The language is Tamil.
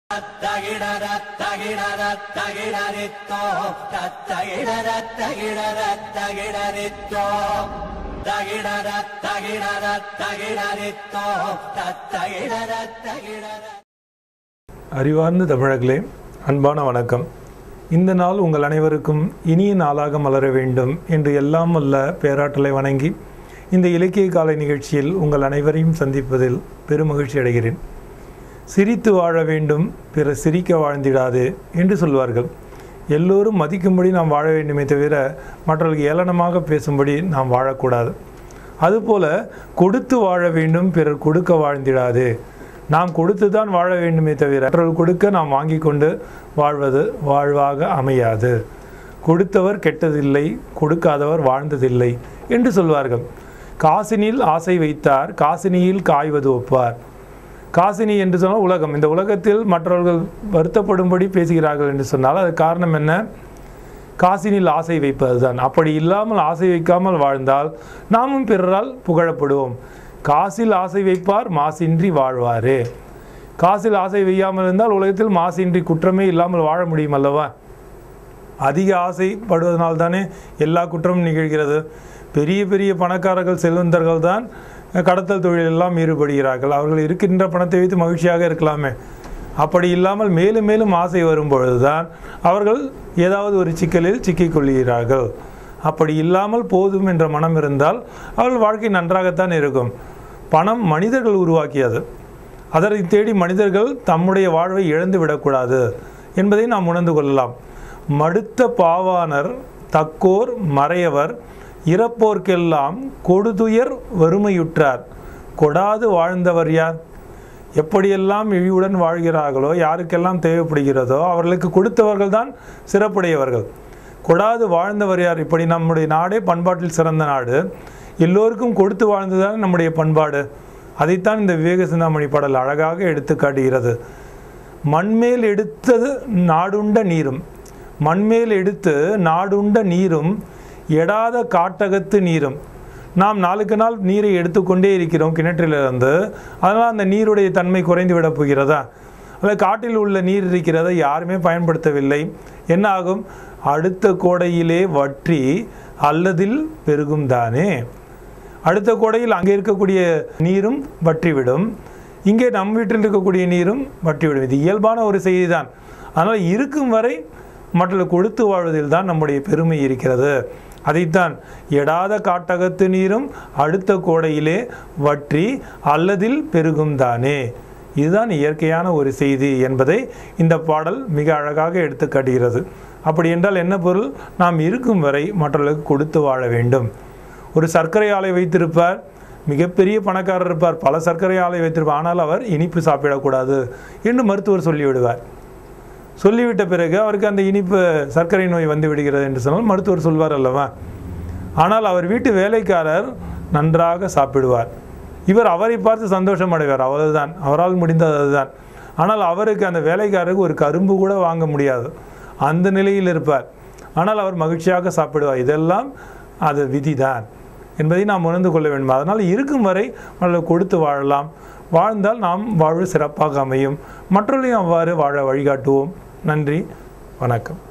தகிடர தகிடர தகிடரித்தோ தத்தகிடர தகிடர தகிடரித்தோ தகிடர தகிடர தகிடரித்தோ தத்தகிடர தகிடர அறிவார்ந்த தமிழர்களே அன்பான வணக்கம் இந்த நாள் உங்கள் அனைவருக்கும் இனிய நாளாக மலர வேண்டும் என்று எல்லாம் வல்ல பேராற்றலை வணங்கி இந்த இலக்கிய காலை நிகழ்ச்சியில் உங்கள் அனைவரையும் சந்திப்பதில் பெருமகிழ்ச்சி அடைகிறேன் சிரித்து வாழ வேண்டும் பிற சிரிக்க வாழ்ந்திடாது என்று சொல்வார்கள் எல்லோரும் மதிக்கும்படி நாம் வாழ வேண்டுமே தவிர மற்றவர்களுக்கு ஏளனமாக பேசும்படி நாம் வாழக்கூடாது அதுபோல கொடுத்து வாழ வேண்டும் பிறர் கொடுக்க வாழ்ந்திடாது நாம் கொடுத்து தான் வாழ வேண்டுமே தவிர மற்றவர்கள் கொடுக்க நாம் வாங்கி கொண்டு வாழ்வது வாழ்வாக அமையாது கொடுத்தவர் கெட்டதில்லை கொடுக்காதவர் வாழ்ந்ததில்லை என்று சொல்வார்கள் காசினில் ஆசை வைத்தார் காசினியில் காய்வது ஒப்பார் காசினி என்று சொன்னால் உலகம் இந்த உலகத்தில் மற்றவர்கள் வருத்தப்படும்படி பேசுகிறார்கள் என்று சொன்னால் அது காரணம் என்ன காசினில் ஆசை வைப்பதுதான் அப்படி இல்லாமல் ஆசை வைக்காமல் வாழ்ந்தால் நாமும் பிறரால் புகழப்படுவோம் காசில் ஆசை வைப்பார் மாசின்றி வாழ்வாரே காசில் ஆசை வையாமல் இருந்தால் உலகத்தில் மாசின்றி குற்றமே இல்லாமல் வாழ முடியும் அல்லவா அதிக ஆசைப்படுவதனால் தானே எல்லா குற்றமும் நிகழ்கிறது பெரிய பெரிய பணக்காரர்கள் செல்வந்தர்கள் தான் கடத்தல் தொழிலெல்லாம் ஈடுபடுகிறார்கள் அவர்கள் இருக்கின்ற பணத்தை வைத்து மகிழ்ச்சியாக இருக்கலாமே அப்படி இல்லாமல் மேலும் மேலும் ஆசை வரும்பொழுதுதான் அவர்கள் ஏதாவது ஒரு சிக்கலில் சிக்கிக் கொள்கிறார்கள் அப்படி இல்லாமல் போதும் என்ற மனம் இருந்தால் அவர்கள் வாழ்க்கை நன்றாகத்தான் இருக்கும் பணம் மனிதர்கள் உருவாக்கியது அதனை தேடி மனிதர்கள் தம்முடைய வாழ்வை இழந்து விடக்கூடாது என்பதை நாம் உணர்ந்து கொள்ளலாம் மடுத்த பாவாணர் தக்கோர் மறையவர் இறப்போர்க்கெல்லாம் கொடுதுயர் வறுமையுற்றார் கொடாது வாழ்ந்தவர் யார் எப்படியெல்லாம் இழிவுடன் வாழ்கிறார்களோ யாருக்கெல்லாம் தேவைப்படுகிறதோ அவர்களுக்கு கொடுத்தவர்கள் தான் சிறப்புடையவர்கள் கொடாது வாழ்ந்தவர் யார் இப்படி நம்முடைய நாடே பண்பாட்டில் சிறந்த நாடு எல்லோருக்கும் கொடுத்து வாழ்ந்ததுதான் நம்முடைய பண்பாடு அதைத்தான் இந்த விவேக சிந்தாமணி பாடல் அழகாக எடுத்து காட்டுகிறது மண்மேல் எடுத்தது நாடுண்ட நீரும் மண்மேல் எடுத்து நாடுண்ட நீரும் எடாத காட்டகத்து நீரும் நாம் நாளுக்கு நாள் நீரை எடுத்துக்கொண்டே இருக்கிறோம் கிணற்றிலிருந்து அதனால் அந்த நீருடைய தன்மை குறைந்து விடப் போகிறதா அல்ல காட்டில் உள்ள நீர் இருக்கிறதை யாருமே பயன்படுத்தவில்லை என்ன ஆகும் அடுத்த கோடையிலே வற்றி அல்லதில் பெருகும் தானே அடுத்த கோடையில் அங்கே இருக்கக்கூடிய நீரும் வற்றிவிடும் இங்கே நம் வீட்டில் இருக்கக்கூடிய நீரும் வற்றிவிடும் இது இயல்பான ஒரு செய்தி தான் அதனால் இருக்கும் வரை மற்றவர்கள் கொடுத்து வாழ்வதில் தான் நம்முடைய பெருமை இருக்கிறது அதைத்தான் எடாத காட்டகத்து நீரும் அடுத்த கோடையிலே வற்றி அல்லதில் பெருகும் தானே இதுதான் இயற்கையான ஒரு செய்தி என்பதை இந்த பாடல் மிக அழகாக எடுத்து காட்டுகிறது அப்படி என்றால் என்ன பொருள் நாம் இருக்கும் வரை மற்றவர்களுக்கு கொடுத்து வாழ வேண்டும் ஒரு சர்க்கரை ஆலை வைத்திருப்பார் மிகப்பெரிய பணக்காரர் இருப்பார் பல சர்க்கரை ஆலை வைத்திருப்பார் ஆனால் அவர் இனிப்பு சாப்பிடக்கூடாது என்று மருத்துவர் சொல்லிவிடுவார் சொல்லிவிட்ட பிறகு அவருக்கு அந்த இனிப்பு சர்க்கரை நோய் வந்து விடுகிறது என்று சொன்னால் மருத்துவர் சொல்வார் அல்லவா ஆனால் அவர் வீட்டு வேலைக்காரர் நன்றாக சாப்பிடுவார் இவர் அவரை பார்த்து சந்தோஷம் அடைவார் அவ்வளவுதான் அவரால் முடிந்தது அதுதான் ஆனால் அவருக்கு அந்த வேலைக்காரருக்கு ஒரு கரும்பு கூட வாங்க முடியாது அந்த நிலையில் இருப்பார் ஆனால் அவர் மகிழ்ச்சியாக சாப்பிடுவார் இதெல்லாம் அது விதிதான் என்பதை நாம் உணர்ந்து கொள்ள வேண்டும் அதனால் இருக்கும் வரை அவர்களை கொடுத்து வாழலாம் வாழ்ந்தால் நாம் வாழ்வு சிறப்பாக அமையும் மற்றவர்களையும் அவ்வாறு வாழ வழிகாட்டுவோம் நன்றி வணக்கம்